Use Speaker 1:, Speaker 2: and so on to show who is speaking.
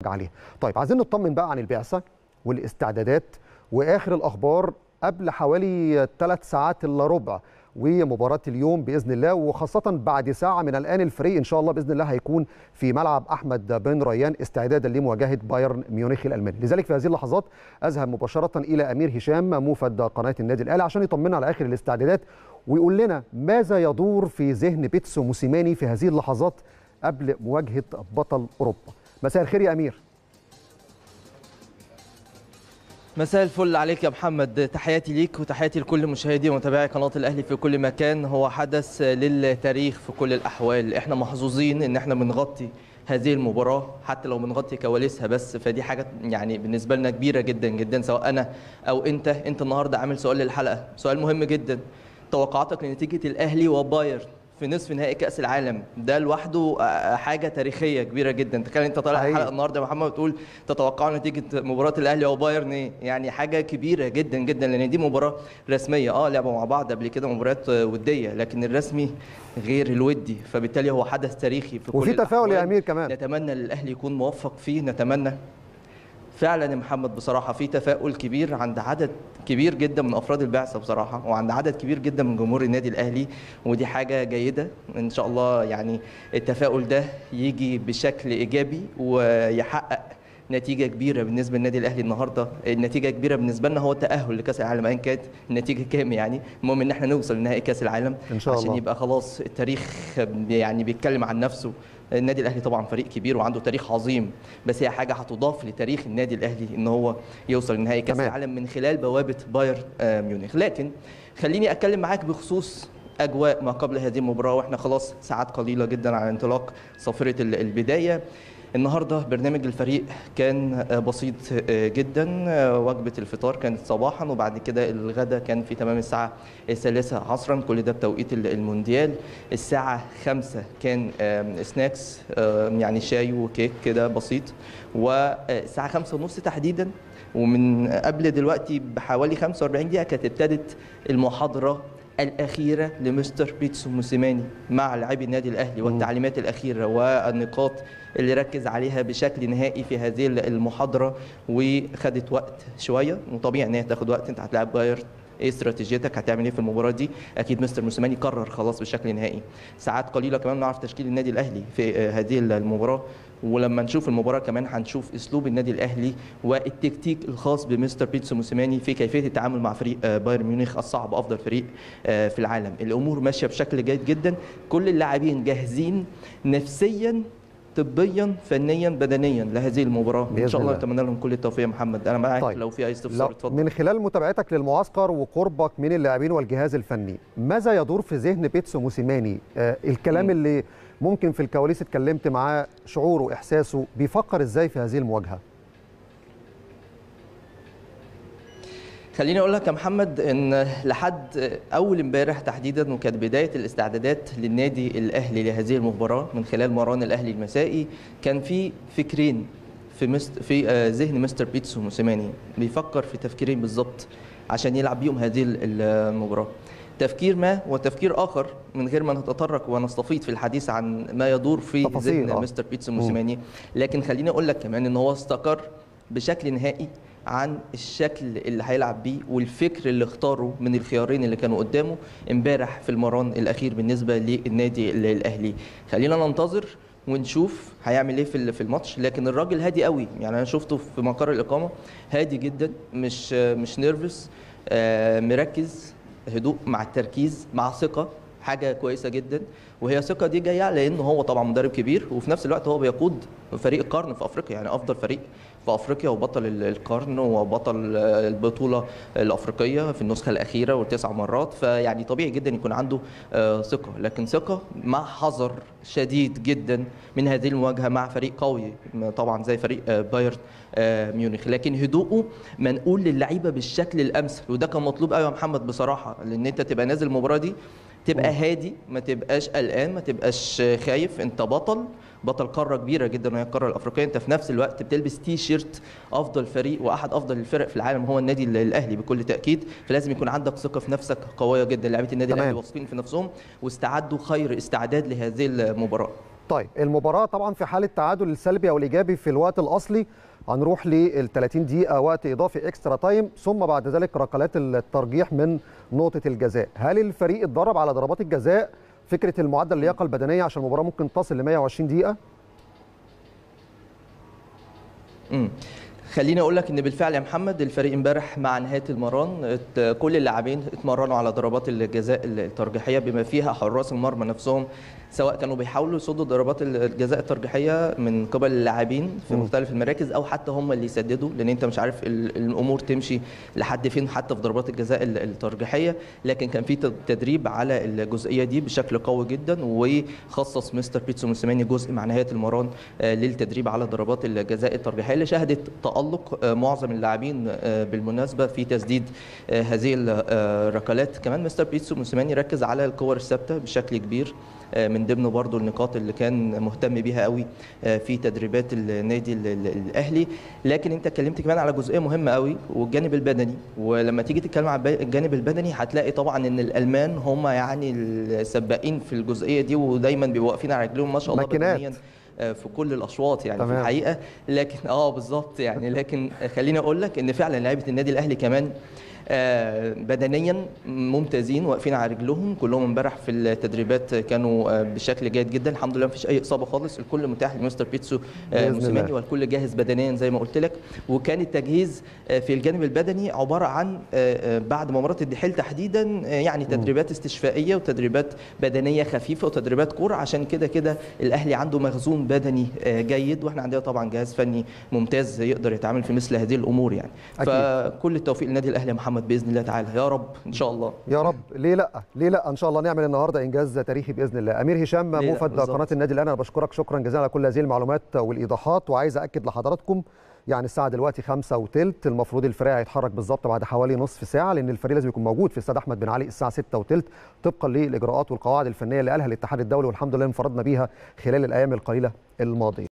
Speaker 1: عليها طيب عايزين نطمن بقى عن البعثه والاستعدادات واخر الاخبار قبل حوالي ثلاث ساعات الا ربع ومباراة اليوم بإذن الله وخاصة بعد ساعة من الآن الفريق إن شاء الله بإذن الله هيكون في ملعب أحمد بن ريان استعدادا لمواجهة بايرن ميونخ الألماني لذلك في هذه اللحظات أذهب مباشرة إلى أمير هشام موفد قناة النادي الأهلي عشان يطمنا على آخر الاستعدادات ويقول لنا ماذا يدور في ذهن بيتسو موسيماني في هذه اللحظات قبل مواجهة بطل أوروبا مساء الخير يا أمير
Speaker 2: مساء الفل عليك يا محمد تحياتي ليك وتحياتي لكل مشاهدي ومتابعي قناه الاهلي في كل مكان هو حدث للتاريخ في كل الاحوال احنا محظوظين ان احنا بنغطي هذه المباراه حتى لو بنغطي كواليسها بس فدي حاجه يعني بالنسبه لنا كبيره جدا جدا سواء انا او انت انت النهارده عامل سؤال للحلقه سؤال مهم جدا توقعاتك لنتيجه الاهلي وبايرن في نصف نهائي كاس العالم ده لوحده حاجه تاريخيه كبيره جدا تخيل انت طالع الحلقه النهارده يا محمد وتقول تتوقعوا نتيجه مباراه الاهلي وبايرن ايه يعني حاجه كبيره جدا جدا لان دي مباراه رسميه اه لعبوا مع بعض قبل كده مباريات وديه لكن الرسمي غير الودي فبالتالي هو حدث تاريخي في كل
Speaker 1: وفي تفاؤل يا امير كمان
Speaker 2: نتمنى للاهلي يكون موفق فيه نتمنى فعلا يا محمد بصراحه في تفاؤل كبير عند عدد كبير جدا من افراد البعثه بصراحه وعند عدد كبير جدا من جمهور النادي الاهلي ودي حاجه جيده ان شاء الله يعني التفاؤل ده يجي بشكل ايجابي ويحقق نتيجه كبيره بالنسبه للنادي الاهلي النهارده النتيجه كبيره بالنسبه لنا هو التاهل لكاس العالم ايا كانت النتيجه كام يعني المهم ان احنا نوصل لنهائي كاس العالم
Speaker 1: إن شاء
Speaker 2: عشان
Speaker 1: الله.
Speaker 2: يبقى خلاص التاريخ يعني بيتكلم عن نفسه النادي الاهلي طبعا فريق كبير وعنده تاريخ عظيم بس هي حاجه هتضاف لتاريخ النادي الاهلي ان هو يوصل لنهائي كاس
Speaker 1: تمام.
Speaker 2: العالم من خلال بوابه بايرن آه، ميونخ لكن خليني اتكلم معاك بخصوص اجواء ما قبل هذه المباراه واحنا خلاص ساعات قليله جدا على انطلاق صافره ال- البدايه النهارده برنامج الفريق كان آه، بسيط آه، جدا آه، وجبه الفطار كانت صباحا وبعد كده الغداء كان في تمام الساعه الثالثه عصرا كل ده بتوقيت ال- المونديال الساعه خمسة كان آم، سناكس آم، يعني شاي وكيك كده بسيط والساعه خمسة ونص تحديدا ومن قبل دلوقتي بحوالي 45 دقيقه كانت ابتدت المحاضره الأخيرة لمستر بيتسو موسيماني مع لاعبي النادي الأهلي والتعليمات الأخيرة والنقاط اللي ركز عليها بشكل نهائي في هذه المحاضرة وخدت وقت شوية وطبيعي إن هي تاخد وقت أنت هتلاعب بايرن ايه استراتيجيتك هتعمل ايه في المباراه دي اكيد مستر موسيماني قرر خلاص بشكل نهائي ساعات قليله كمان نعرف تشكيل النادي الاهلي في آه، هذه المباراه ولما نشوف المباراه كمان هنشوف اسلوب النادي الاهلي والتكتيك الخاص بمستر بيتسو موسيماني في كيفيه التعامل مع فريق آه، بايرن ميونخ الصعب افضل فريق آه، في العالم الامور ماشيه بشكل جيد جدا كل اللاعبين جاهزين نفسيا طبيا فنيا بدنيا لهذه المباراه
Speaker 1: بإذن
Speaker 2: ان شاء الله
Speaker 1: الله.
Speaker 2: نتمنى لهم كل التوفيق يا محمد انا معاك
Speaker 1: طيب.
Speaker 2: لو في اي استفسار
Speaker 1: لا
Speaker 2: اتفضل
Speaker 1: من خلال متابعتك للمعسكر وقربك من اللاعبين والجهاز الفني ماذا يدور في ذهن بيتسو موسيماني آه الكلام
Speaker 2: مم.
Speaker 1: اللي ممكن في الكواليس اتكلمت معاه شعوره احساسه بيفكر ازاي في هذه المواجهه
Speaker 2: خليني اقول لك يا محمد ان لحد اول امبارح تحديدا وكانت بدايه الاستعدادات للنادي الاهلي لهذه المباراه من خلال مران الاهلي المسائي كان في فكرين في مست في آه، ذهن مستر بيتسو موسيماني بيفكر في تفكيرين بالظبط عشان يلعب بيهم هذه ال- المباراه تفكير ما وتفكير اخر من غير ما نتطرق ونستفيض في الحديث عن ما يدور في
Speaker 1: تفاصيل،
Speaker 2: ذهن
Speaker 1: آه.
Speaker 2: مستر بيتسو موسيماني لكن خليني اقول لك كمان ان هو استقر بشكل نهائي عن الشكل اللي هيلعب بيه والفكر اللي اختاره من الخيارين اللي كانوا قدامه امبارح في المران الاخير بالنسبه للنادي ال- الاهلي خلينا ننتظر ونشوف هيعمل ايه في ال- في الماتش لكن الراجل هادي قوي يعني انا شفته في مقر الاقامه هادي جدا مش مش نيرفس مركز هدوء مع التركيز مع ثقه حاجه كويسه جدا وهي الثقه دي جايه لان هو طبعا مدرب كبير وفي نفس الوقت هو بيقود فريق القرن في افريقيا يعني افضل فريق في افريقيا وبطل ال- القرن وبطل آه، البطوله الافريقيه في النسخه الاخيره والتسع مرات فيعني طبيعي جدا يكون عنده آه، ثقه لكن ثقه مع حذر شديد جدا من هذه المواجهه مع فريق قوي طبعا زي فريق آه، بايرن آه، ميونخ لكن هدوءه منقول للعيبه بالشكل الامثل وده كان مطلوب قوي يا محمد بصراحه لان انت تبقى نازل المباراه دي تبقى هادي ما تبقاش قلقان ما تبقاش خايف انت بطل بطل قاره كبيره جدا وهي القاره الافريقيه انت في نفس الوقت بتلبس تي شيرت افضل فريق واحد افضل الفرق في العالم هو النادي ال- الاهلي بكل تاكيد فلازم يكون عندك ثقه في نفسك قويه جدا لعيبه النادي
Speaker 1: تمام.
Speaker 2: الاهلي واثقين في نفسهم واستعدوا خير استعداد لهذه المباراه
Speaker 1: طيب المباراه طبعا في حاله تعادل السلبي او الايجابي في الوقت الاصلي هنروح لل 30 دقيقه وقت اضافي اكسترا تايم ثم بعد ذلك ركلات الترجيح من نقطه الجزاء هل الفريق اتدرب على ضربات الجزاء فكره المعدل اللياقه البدنيه عشان المباراه ممكن تصل ل 120 دقيقه
Speaker 2: امم خليني اقول لك ان بالفعل يا محمد الفريق امبارح مع نهايه المران كل اللاعبين اتمرنوا على ضربات الجزاء الترجيحيه بما فيها حراس المرمى نفسهم سواء كانوا بيحاولوا يصدوا ضربات الجزاء الترجيحيه من قبل اللاعبين في مختلف المراكز او حتى هم اللي يسددوا لان انت مش عارف الامور تمشي لحد فين حتى في ضربات الجزاء الترجيحيه لكن كان في تدريب على الجزئيه دي بشكل قوي جدا وخصص مستر بيتسو موسيماني جزء مع نهايه المران للتدريب على ضربات الجزاء الترجيحيه اللي شهدت تالق معظم اللاعبين بالمناسبه في تسديد هذه الركلات كمان مستر بيتسو موسيماني ركز على الكور الثابته بشكل كبير من ضمن برضو النقاط اللي كان مهتم بيها قوي في تدريبات النادي الاهلي لكن انت اتكلمت كمان على جزئيه مهمه قوي والجانب البدني ولما تيجي تتكلم على الجانب البدني هتلاقي طبعا ان الالمان هم يعني السباقين في الجزئيه دي ودايما بيبقوا واقفين على رجلهم ما شاء الله بدنيا في كل الاشواط يعني تمام. في الحقيقه لكن اه بالظبط يعني لكن خليني اقول لك ان فعلا لعيبه النادي الاهلي كمان بدنيا ممتازين واقفين على رجلهم كلهم امبارح في التدريبات كانوا بشكل جيد جدا الحمد لله مفيش اي اصابه خالص الكل متاح لمستر بيتسو موسيماني والكل جاهز بدنيا زي ما قلت لك وكان التجهيز في الجانب البدني عباره عن بعد مباراه الدحيل تحديدا يعني تدريبات استشفائيه وتدريبات بدنيه خفيفه وتدريبات كوره عشان كده كده الاهلي عنده مخزون بدني جيد واحنا عندنا طبعا جهاز فني ممتاز يقدر يتعامل في مثل هذه الامور يعني أكيد. فكل التوفيق للنادي الاهلي يا محمد باذن الله تعالى يا رب ان شاء الله
Speaker 1: يا رب ليه لا ليه لا ان شاء الله نعمل النهارده انجاز تاريخي باذن الله امير هشام موفد قناه النادي الاهلي انا بشكرك شكرا جزيلا على كل هذه المعلومات والايضاحات وعايز اكد لحضراتكم يعني الساعه دلوقتي خمسة وثلث المفروض الفريق هيتحرك بالظبط بعد حوالي نصف ساعه لان الفريق لازم يكون موجود في استاد احمد بن علي الساعه ستة وثلث طبقا للاجراءات والقواعد الفنيه اللي قالها الاتحاد الدولي والحمد لله انفردنا بيها خلال الايام القليله الماضيه